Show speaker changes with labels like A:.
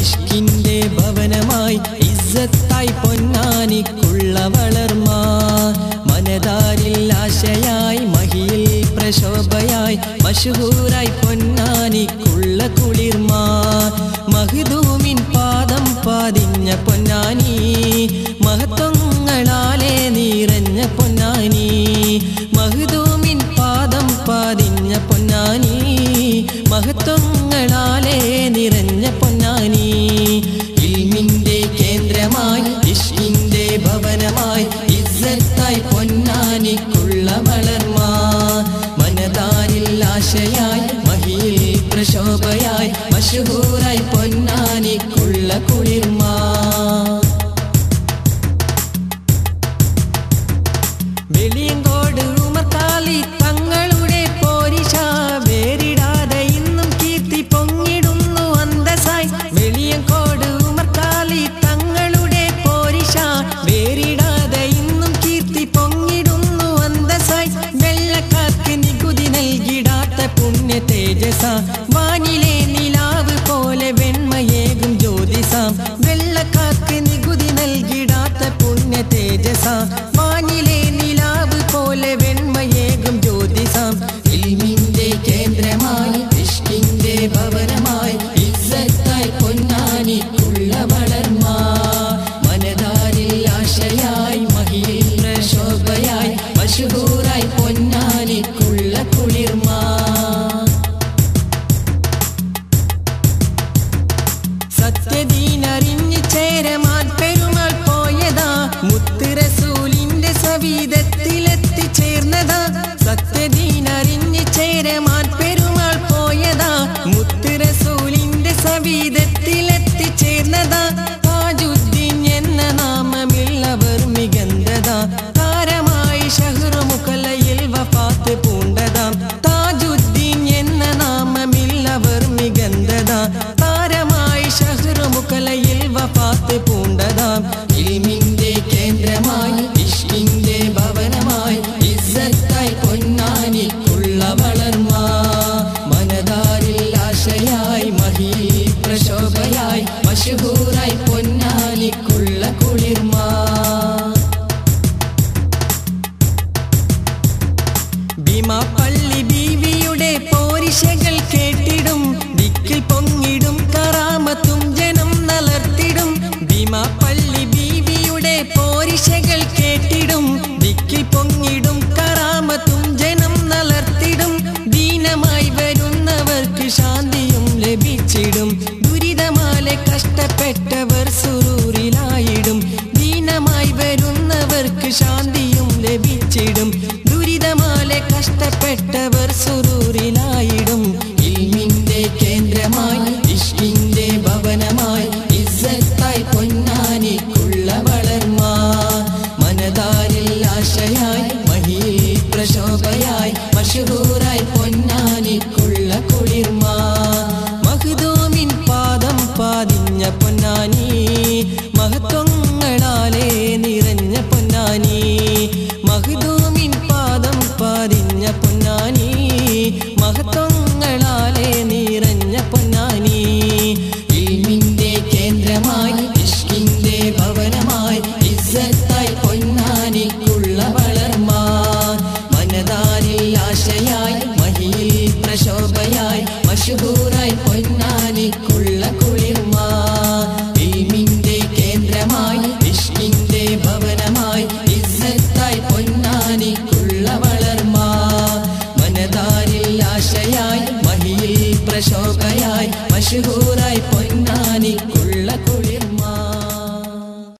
A: ഇഷ്കിന്റെ ഭവനമായി ഇസ്സത്തായി പൊന്നാനിക്കുള്ള വളർമ മനതാരിൽ ആശയായി മഹിയിൽ പ്രശോഭയായി മഷഹൂരായി പൊന്നാനിക്കുള്ള കുളിർമ മഹദൂമിൻ പാദം പാതിഞ്ഞ പൊന്നാനി മഹത്വങ്ങളാലെ നിറഞ്ഞ പൊന്നാനി മഹദൂമിൻ പാദം പാതിഞ്ഞ പൊന്നാനി മഹത്വങ്ങളാലെ നിറഞ്ഞ പൊന്നാനി ഇൽമിന്റെ കേന്ദ്രമായി ഇഷ്കിന്റെ ഭവനമായി ഇസ്സത്തായി പൊന്നാനിക്കുള്ള വളർമ മനതാരിൽ ആശയായി മഹിയിൽ പ്രശോഭയായി മഷഹൂരായി പൊന്നാനിക്കുള്ള കുളിർമ വെളിയങ്കോട് ഉമർക്കാലി തങ്ങളുടെ പോരിശ വേറിടാതെ ഇന്നും കീർത്തി പൊങ്ങിടുന്നു അന്തസായി വെളിയങ്കോട് ഉമർക്കാലി തങ്ങളുടെ പോരിശ വേറിടാതെ ഇന്നും കീർത്തി പൊങ്ങിടുന്നു അന്തസായി വെള്ളക്കാർക്ക് നികുതി നൽകിടാത്ത പുണ്യ തേജസ വാനിലെ നിലാവ് പോലെ വെണ്മയേകും ജ്യോതിസാം വെള്ളക്കാർക്ക് നികുതി നൽകിടാത്ത പുണ്യ തേജസ വാനിലെ നിലാവ് പോലെ വെണ്മയേകും ജ്യോതിസാം ഇൽമിന്റെ കേന്ദ്രമായി ഇഷ്കിന്റെ ഭവനമായി ഇസ്സത്തായി പൊന്നാനിക്കുള്ള വളർമ മനതാരിൽ ആശയായി മഹിയിൽ പ്രശോഭയായി മഷഹൂറായി പൊന്നാനിക്കുള്ള കുളിർമ സത്യദീനറിഞ്ഞ് ചേരമാൻ പെരുമാൾ പോയതാ മുത്ത് റസൂലിന്റെ സവീതത്തിലെത്തി ചേർന്നതാ സത്യദീനറിഞ്ഞ് ചേരമാൻ പെരുമാൾ പോയതാ മുത്ത് റസൂലിന്റെ സവീതത്തിലെത്തി ചേർന്നതാ താജുദ്ദീൻ എന്ന നാമമുള്ളവർ മികന്തതാ താരമായി ഷഹ്റുമുഖലയിൽ വഫാത്ത് പൂണ്ടതാം താജുദ്ദീൻ എന്ന നാമമുള്ളവർ മികന്തതാ താരമായി ഷഹ്റുമുഖലയിൽ വഫാത്ത് പൂണ്ടതാം ഇൽമിന്റെ കേന്ദ്രമായി ഇഷ്കിന്റെ ഭവനമായി ഇസ്സത്തായി പൊന്നാനിക്കുള്ള വളർമ മനതാരിൽ ആശയായി മഹി പ്രശോഭയായി മഷഹൂറായി പൊന്നാനിക്കുള്ള കുളിർമ ഭീമാപ്പള്ളി ബീവിയുടെ പോരിശകൾ കേട്ടിടും ദിക്കിൽ പൊങ്ങിടും കറാമത്തും ജനം നലർത്തിടും ഭീമാപ്പള്ളി ബീവിയുടെ പോരിശകൾ കേട്ടിടും ദിക്കിൽ പൊങ്ങിടും കറാമത്തും ജനം നലർത്തിടും ദീനമായി വരുന്നവർക്ക് ശാന്തിയും ലഭിച്ചിടും ദുരിതമാലെ കഷ്ടപ്പെട്ടവർ സുരൂരിലായിടും ദീനമായി വരുന്നവർക്ക് ശാന്തിയും ലഭിച്ചിടും ദുരിതമാലെ കഷ്ടപ്പെട്ടവർ സുരൂരിലായിടും ഇൽമിന്റെ കേന്ദ്രമായി ഇഷ്കിന്റെ ഭവനമായി ഇസ്സത്തായി പൊന്നാനിക്കുള്ള വളർമ മനതാരിൽ ആശയായി മഹിയിൽ പ്രശോഭയായി മഷഹൂറായി പൊന്നാനിക്കുള്ള കുളിർമ മഹദൂമിൻ പാദം പാതിഞ്ഞ പൊന്നാനി മഹത്വങ്ങളാലെ നിറഞ്ഞ പൊന്നാനി മഹദൂമിൻ പാദം പാതിഞ്ഞ പൊന്നാനി മഹത്വങ്ങളാലെ നിറഞ്ഞ പൊന്നാനി ഇൽമിന്റെ കേന്ദ്രമായി ഇഷ്കിന്റെ ഭവനമായി ഇസ്സത്തായി പൊന്നാനിക്കുള്ള വളർമ മനതാരിൽ ആശയായി മഹിയിൽ പ്രശോഭയായി മഷഹൂറായി പൊന്നാനിക്കുള്ള കുളിർമ ഇൽമിന്റെ കേന്ദ്രമായി ഇഷ്കിന്റെ ഭവനമായി ഇസ്സത്തായി പൊന്നാനിക്കുള്ള വളർമ മനതാരിൽ ആശയായി മഹിയിൽ പ്രശോഭയായി മഷഹൂറായി പൊന്നാനിക്കുള്ള